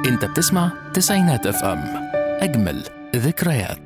انت بتسمع تسعينات اف ام اجمل ذكريات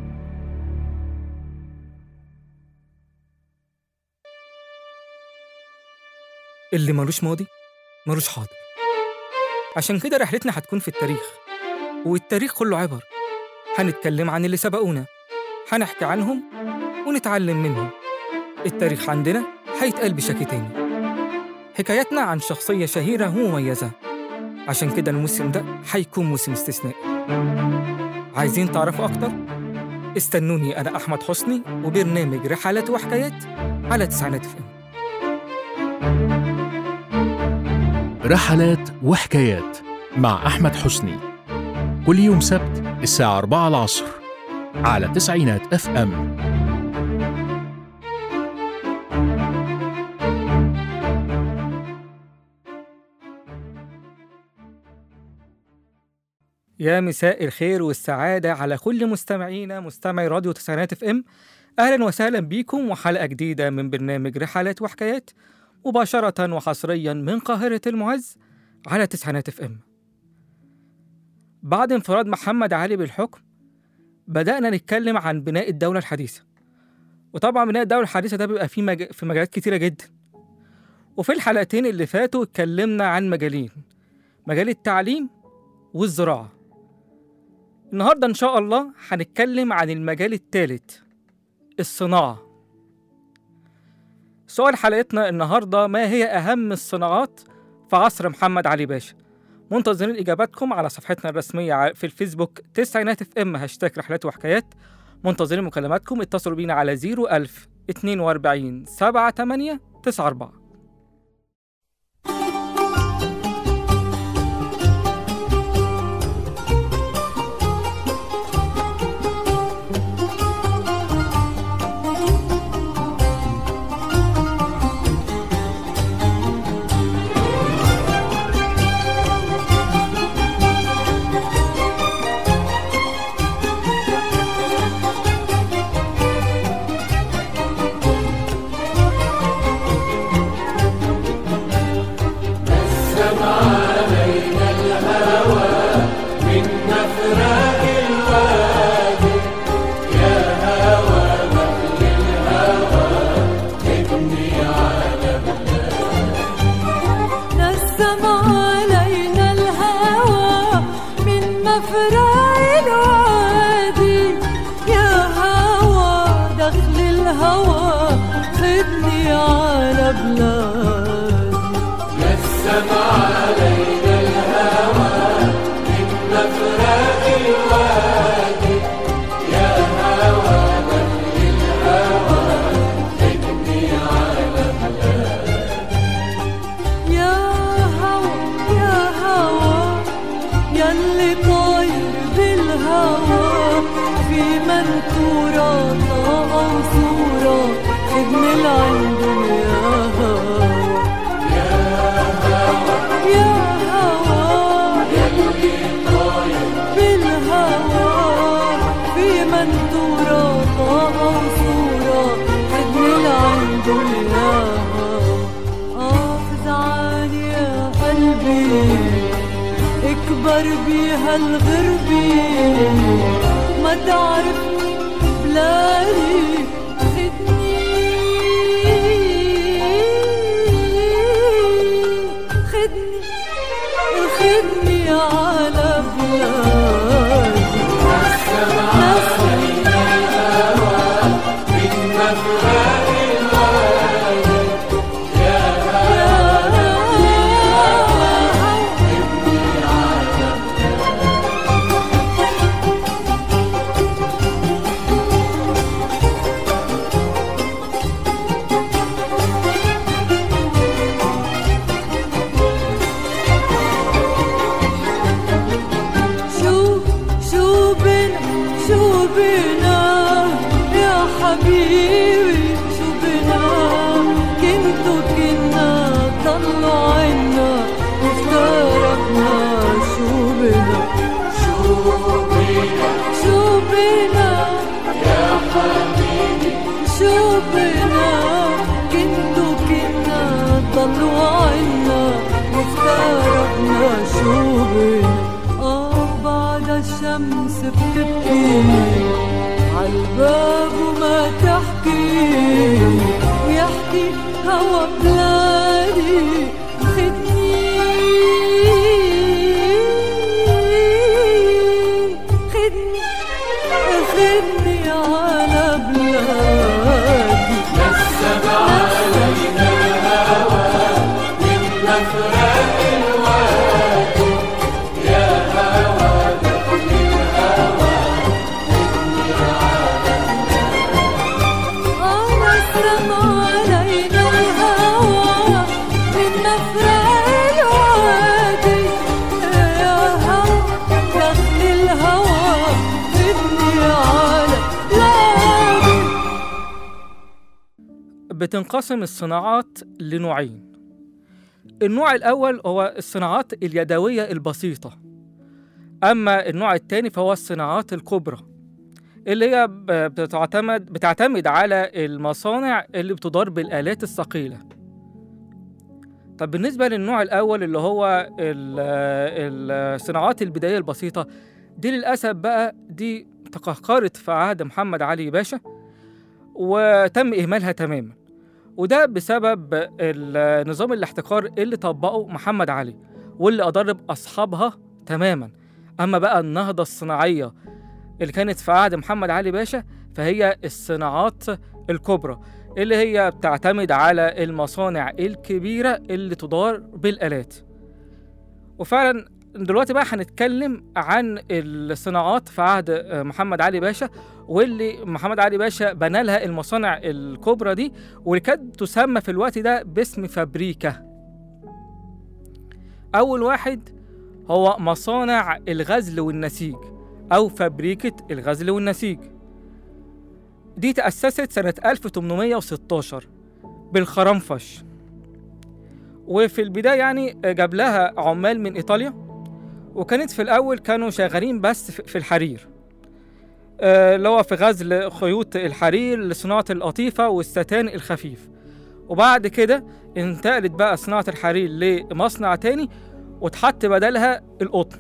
اللي ملوش ماضي ملوش حاضر عشان كده رحلتنا هتكون في التاريخ والتاريخ كله عبر هنتكلم عن اللي سبقونا هنحكي عنهم ونتعلم منهم التاريخ عندنا هيتقال بشكل تاني حكاياتنا عن شخصية شهيرة ومميزة عشان كده الموسم ده هيكون موسم استثنائي عايزين تعرفوا أكتر؟ استنوني أنا أحمد حسني وبرنامج رحلات وحكايات على تسعينات فم رحلات وحكايات مع أحمد حسني كل يوم سبت الساعة 4 العصر على تسعينات اف ام يا مساء الخير والسعادة على كل مستمعينا مستمعي راديو تسعينات اف ام أهلا وسهلا بيكم وحلقة جديدة من برنامج رحلات وحكايات مباشرة وحصريا من قاهرة المعز على تسعينات اف ام بعد انفراد محمد علي بالحكم بدأنا نتكلم عن بناء الدولة الحديثة وطبعا بناء الدولة الحديثة ده بيبقى فيه مج... في مجالات كتيرة جدا وفي الحلقتين اللي فاتوا اتكلمنا عن مجالين مجال التعليم والزراعة النهاردة إن شاء الله هنتكلم عن المجال الثالث الصناعة سؤال حلقتنا النهاردة ما هي أهم الصناعات في عصر محمد علي باشا منتظرين إجاباتكم على صفحتنا الرسمية ع- في الفيسبوك تسعينات اف ام هاشتاج رحلات وحكايات منتظرين مكالماتكم اتصلوا بينا على 01000 42 78 94 نسم علينا الهوى من مفرع الوادي يا هوى دخل الهوى خدني على بلادي يا هوى يا هوى ياللي طاير بالهوى في منثورة طاقة وصورة ابن العند يا هوى يا هوى بالهوى في منثورة طاقة وصورة ابن العند يا هوى حافظ علي يا قلبي اكبر بيها الغربي ما تعرفني بلادي خدني خدني خدني على بلادي نسمي بتبكي عالباب وما تحكي ويحكي هوا بلادي خدني خدني خدني على بلادي على السما علينا الهوى من مفرق الوادي يا هوى دخل الهوى خدني على بلادي بتنقسم الصناعات لنوعين النوع الأول هو الصناعات اليدوية البسيطة أما النوع الثاني فهو الصناعات الكبرى اللي هي ب- بتعتمد بتعتمد على المصانع اللي بتدار بالآلات الثقيلة طب بالنسبة للنوع الأول اللي هو ال- الصناعات البدائية البسيطة دي للأسف بقى دي تقهقرت في عهد محمد علي باشا وتم إهمالها تماما وده بسبب ال- نظام الاحتكار اللي طبقه محمد علي واللي أضر بأصحابها تماما أما بقى النهضة الصناعية اللي كانت في عهد محمد علي باشا فهي الصناعات الكبرى اللي هي بتعتمد على المصانع الكبيرة اللي تدار بالآلات وفعلا دلوقتي بقى هنتكلم عن الصناعات في عهد آه، محمد علي باشا واللي محمد علي باشا بنى لها المصانع الكبرى دي واللي كانت تسمى في الوقت ده باسم فابريكا أول واحد هو مصانع الغزل والنسيج أو فابريكة الغزل والنسيج دي تأسست سنة 1816 بالخرنفش وفي البداية يعني جاب لها عمال من إيطاليا وكانت في الأول كانوا شغالين بس في في الحرير آه، اللي هو في غزل خيوط الحرير لصناعة القطيفة والستان الخفيف وبعد كده انتقلت بقى صناعة الحرير لمصنع تاني واتحط بدلها القطن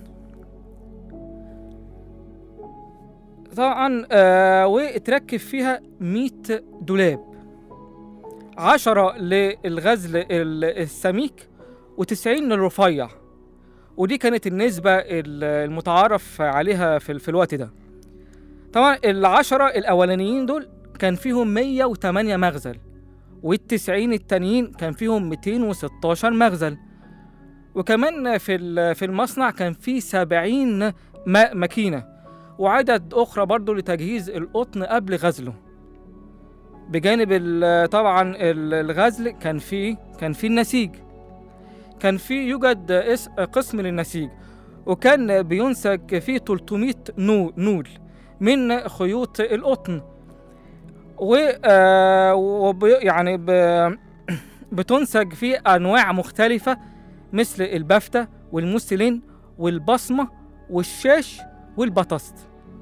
طبعا آه واتركب فيها 100 دولاب عشرة للغزل ال- السميك وتسعين للرفيع ودي كانت النسبة ال- المتعارف عليها في, ال- في الوقت ده طبعا العشرة الأولانيين دول كان فيهم 108 مغزل والتسعين التانيين كان فيهم 216 مغزل وكمان في ال- في المصنع كان في 70 م- ماكينة وعدد أخرى برضو لتجهيز القطن قبل غزله بجانب ال- طبعا ال- الغزل كان في كان في النسيج كان في يوجد اس- قسم للنسيج وكان بينسج فيه 300 نو نول من خيوط القطن و آه، وب- يعني ب- بتنسج فيه انواع مختلفه مثل البافتا والموسلين والبصمه والشاش والبطست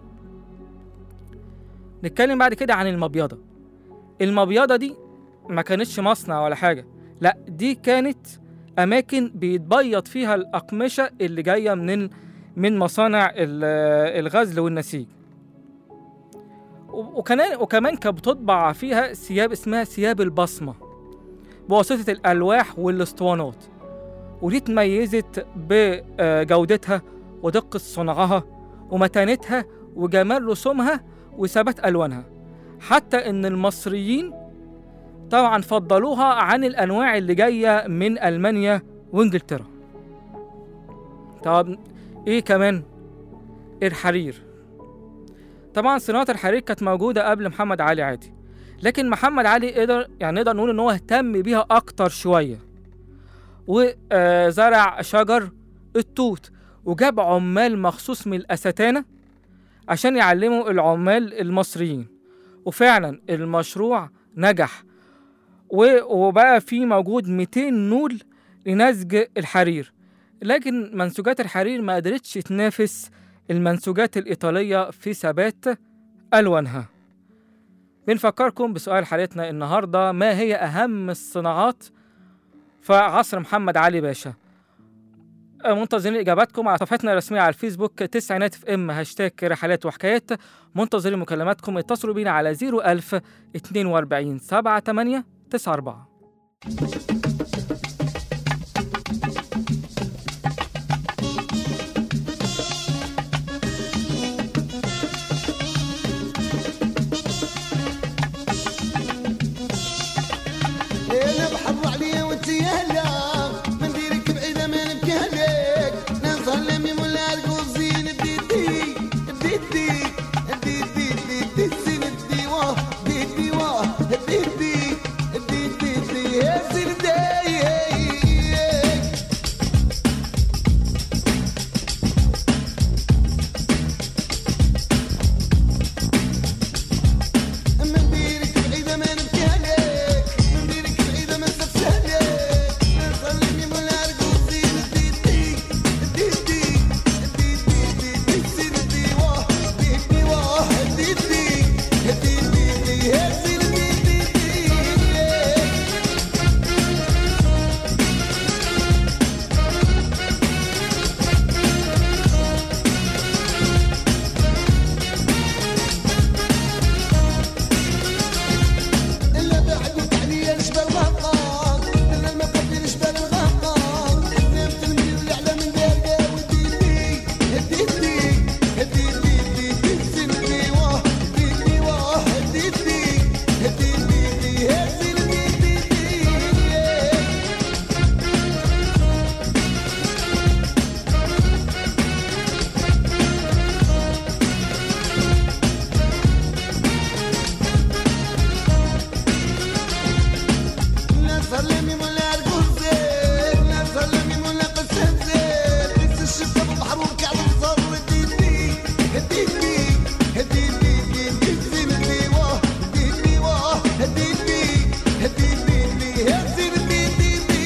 نتكلم بعد كده عن المبيضه المبيضه دي ما كانتش مصنع ولا حاجه لا دي كانت اماكن بيتبيض فيها الاقمشه اللي جايه من من مصانع ال- الغزل والنسيج و- وكمان وكمان كانت بتطبع فيها ثياب اسمها ثياب البصمه بواسطه الالواح والاسطوانات ودي اتميزت بجودتها ودقه صنعها ومتانتها وجمال رسومها وثبات الوانها حتى ان المصريين طبعا فضلوها عن الانواع اللي جايه من المانيا وانجلترا طب ايه كمان الحرير طبعا صناعه الحرير كانت موجوده قبل محمد علي عادي لكن محمد علي قدر يعني نقدر نقول ان هو اهتم بيها اكتر شويه وزرع شجر التوت وجاب عمال مخصوص من الاستانه عشان يعلموا العمال المصريين وفعلا المشروع نجح و- وبقى في موجود 200 نول لنسج الحرير لكن منسوجات الحرير ما قدرتش تنافس المنسوجات الإيطالية في ثبات ألوانها بنفكركم بسؤال حلقتنا النهاردة ما هي أهم الصناعات في عصر محمد علي باشا آه، منتظرين اجاباتكم على صفحتنا الرسميه على الفيسبوك تسعينات اف ام هاشتاج رحلات وحكايات منتظرين مكالماتكم اتصلوا بينا على 01000 42 78 94 انا بحر عليا وانت يهلا من ديرك بعيدة ما نبكي عليك نظلم ولا القوزين ديدي ديدي ديدي ديدي سين الديوة ديدي واه ديدي ديدي ديدي يا سردي من ديرك بعيدة ما نبكي عليك من ديرك بعيدة ما نسفش عليك نصلي ولا القوزين ديدي ديدي ديدي ديدي سين الديوة ديدي واه ديدي ديدي ديدي يا سردي ديدي إلا بعدك عليا نشبه الغطاء إلا المقدر نشبه الغطاء نمت المدير والأعلى من دارقة وديدي هديدي هديدي هديدي سندي واه هديدي واه هديدي هديدي هديدي هديدي لا تسلمي ولا القزير لا تسلمي ولا قسم زير بس الشفا ببحر وكعب صار ديدي هديدي هديدي هديدي زينتي واه هديدي واه هديدي هديدي هديدي هديدي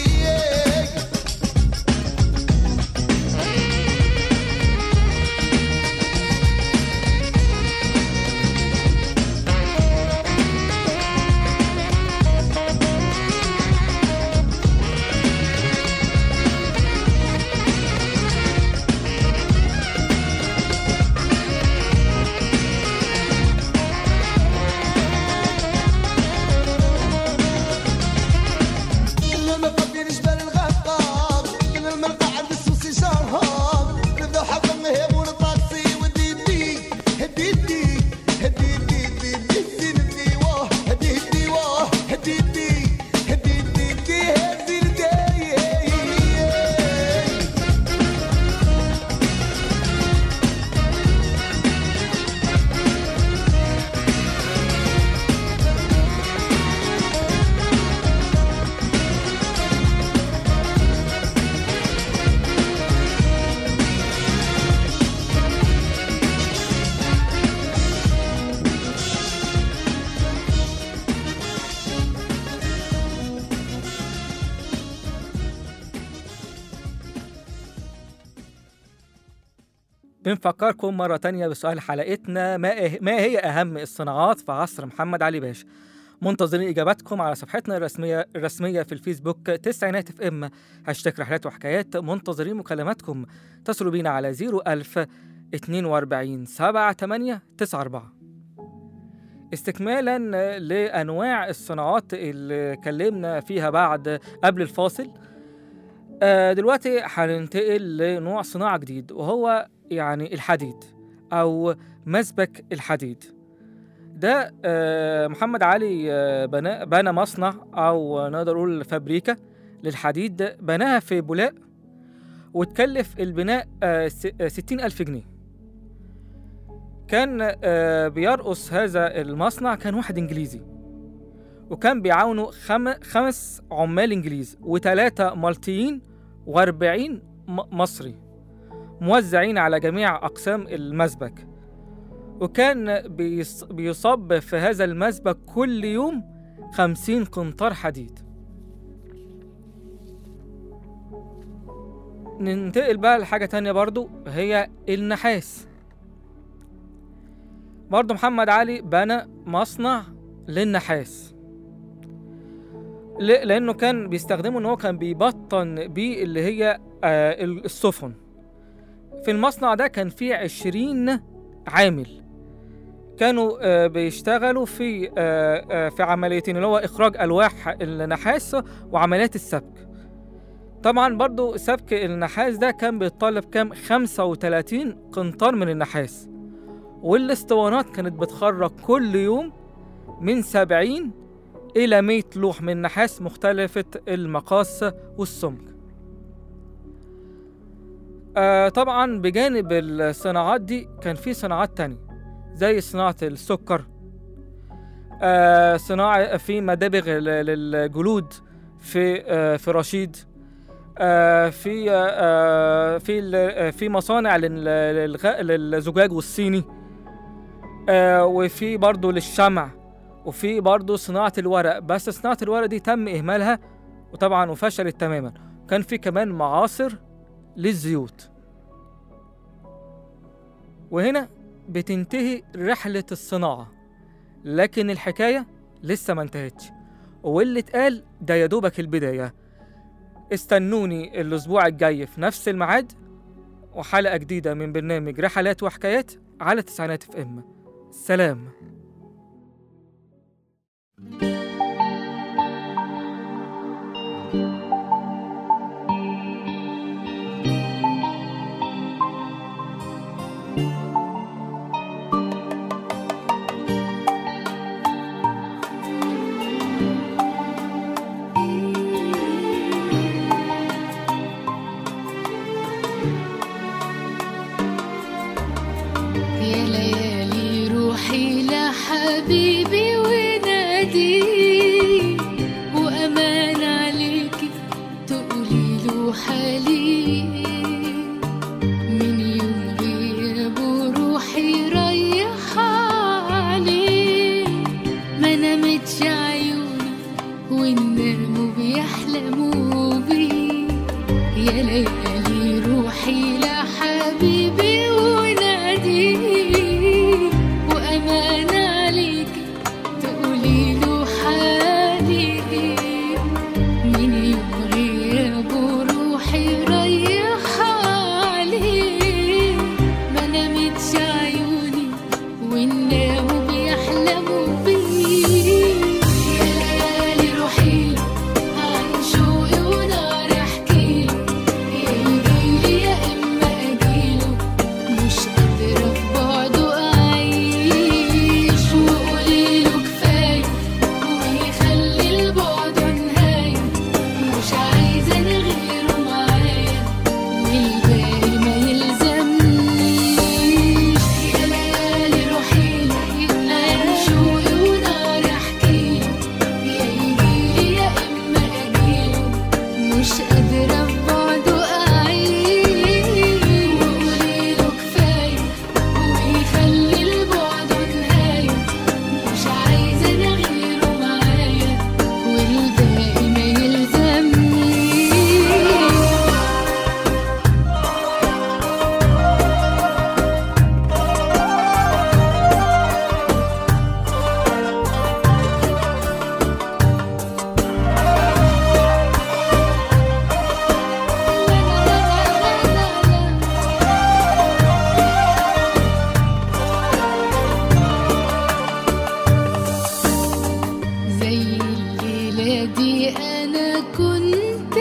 كل المقبل جبال الغطاب كل المرقع عند السوسي شرهاب نبدا حق مهيب ونطاكسي وديدي هديدي هديدي هديدي زينتي واه هديدي واه هديدي هديدي هديدي هديدي بنفكركم مرة تانية بسؤال حلقتنا ما, إه ما هي أهم الصناعات في عصر محمد علي باشا منتظرين إجاباتكم على صفحتنا الرسمية الرسمية في الفيسبوك تسعينات اف ام هاشتاج رحلات وحكايات منتظرين مكالماتكم اتصلوا بينا على 01000 42 78 94 استكمالا لأنواع الصناعات اللي اتكلمنا فيها بعد قبل الفاصل آه، دلوقتي هننتقل لنوع صناعة جديد وهو يعني الحديد أو مسبك الحديد ده آه، محمد علي آه، بنى بنى مصنع أو نقدر نقول فابريكا للحديد بناها في بولاق وتكلف البناء ستين ألف جنيه كان آه، بيرقص هذا المصنع كان واحد إنجليزي وكان بيعاونوا خم... خمس عمال إنجليز وثلاثة مالتيين وأربعين م- مصري موزعين على جميع أقسام المسبك وكان بيص... بيصب في هذا المسبك كل يوم خمسين قنطار حديد ننتقل بقى لحاجة تانية برضو هي النحاس برضو محمد علي بنى مصنع للنحاس ل- لانه كان بيستخدمه ان هو كان بيبطن بيه اللي هي آه، ال- السفن في المصنع ده كان فيه عشرين عامل كانوا آه، بيشتغلوا في آه، آه، في عمليتين اللي هو اخراج الواح النحاس وعمليات السبك طبعا برضو سبك النحاس ده كان بيتطلب كام 35 قنطار من النحاس والاسطوانات كانت بتخرج كل يوم من 70 إلى 100 لوح من نحاس مختلفة المقاس والسمك آه طبعا بجانب الصناعات دي كان في صناعات تانية زي صناعة السكر آه صناعة في مدابغ ل- للجلود في آه في رشيد آه في آه في ال- آه، في مصانع لل- للغ- للزجاج والصيني آه وفي برضو للشمع وفي برضه صناعة الورق بس صناعة الورق دي تم إهمالها وطبعا وفشلت تماما كان في كمان معاصر للزيوت وهنا بتنتهي رحلة الصناعة لكن الحكاية لسه ما انتهتش واللي اتقال ده يا دوبك البداية استنوني الأسبوع الجاي في نفس الميعاد وحلقة جديدة من برنامج رحلات وحكايات على تسعينات اف ام سلام يا ليالي روحي لحبيبي ونادي وأمان عليكي تقولي له حالي من يوم غيابه روحي رايحة عليه ما نامتش عيوني والناموا بيحلموا بيه يا ليالي روحي لحبيبي ونادي وأمان عليك تقولي له حالي من يوم غيابه روحي رايحة عليه ما نامتش عيوني والناموا بيحلموا بيه يا ليالي روحي عن شوقي ونار احكيله يا يجيلي يا اما اجيله مش قادرة في بعده اعيش وقوليله كفاية ويخلي البعد نهاية مش عايزة انا غيره معايا والباقي ما يلزمنيش يا ليالي روحي انا شوقي ونار احكيله يا يجيلي يا اما اجيله مش قادرة في بعده أعيش وقوليله كفاية ويخلي البعد نهاية مش عايزة أنا غيره معايا والباقي ما يلزمنيش زي الليلة دي أنا كنت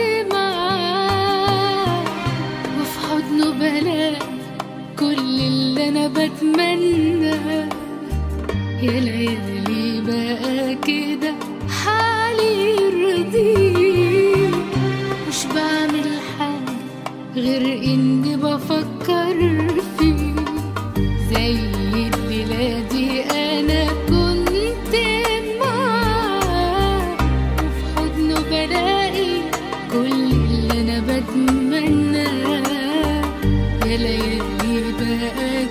معاه وفي حضنه بلاقي كل اللي أنا بتمناه يا ليالي بقى كده حالي يرضيه مش بعمل حاجة غير إني بفكر فيه زي الليلة دي أنا كنت معاه وفي حضنه بلاقي كل اللي أنا بتمناه يا ليالي بقى